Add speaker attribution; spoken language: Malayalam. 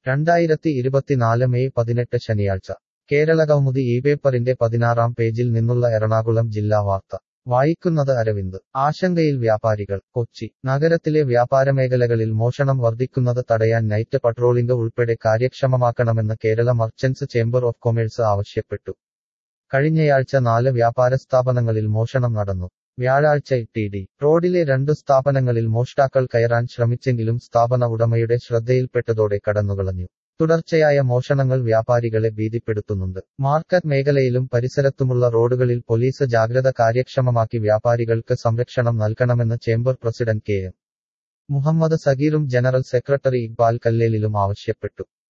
Speaker 1: രണ്ടായിരത്തി ഇരുപത്തിനാല് മെയ് പതിനെട്ട് ശനിയാഴ്ച കേരള കൗമുദി ഈ പേപ്പറിന്റെ പതിനാറാം പേജിൽ നിന്നുള്ള എറണാകുളം ജില്ലാ വാർത്ത വായിക്കുന്നത് അരവിന്ദ് ആശങ്കയിൽ വ്യാപാരികൾ കൊച്ചി നഗരത്തിലെ വ്യാപാരമേഖലകളിൽ മോഷണം വർദ്ധിക്കുന്നത് തടയാൻ നൈറ്റ് പട്രോളിംഗ് ഉൾപ്പെടെ കാര്യക്ഷമമാക്കണമെന്ന് Kerala merchants chamber of commerce ആവശ്യപ്പെട്ടു കഴിഞ്ഞയാഴ്ച നാല് വ്യാപാര സ്ഥാപനങ്ങളിൽ മോഷണം നടന്നു വ്യാഴാഴ്ച ടി ഡി റോഡിലെ രണ്ടു സ്ഥാപനങ്ങളിൽ മോഷ്ടാക്കൾ കയറാൻ ശ്രമിച്ചെങ്കിലും സ്ഥാപന ഉടമയുടെ ശ്രദ്ധയിൽപ്പെട്ടതോടെ കടന്നുകളഞ്ഞു തുടർച്ചയായ മോഷണങ്ങൾ വ്യാപാരികളെ ഭീതിപ്പെടുത്തുന്നുണ്ട് മാർക്കറ്റ് മേഖലയിലും പരിസരത്തുമുള്ള റോഡുകളിൽ പോലീസ് ജാഗ്രത കാര്യക്ഷമമാക്കി വ്യാപാരികൾക്ക് സംരക്ഷണം നൽകണമെന്ന് chamber president K M Muhammad സഗീറും ജനറൽ സെക്രട്ടറി ഇക്ബാൽ കല്ലേലിലും ആവശ്യപ്പെട്ടു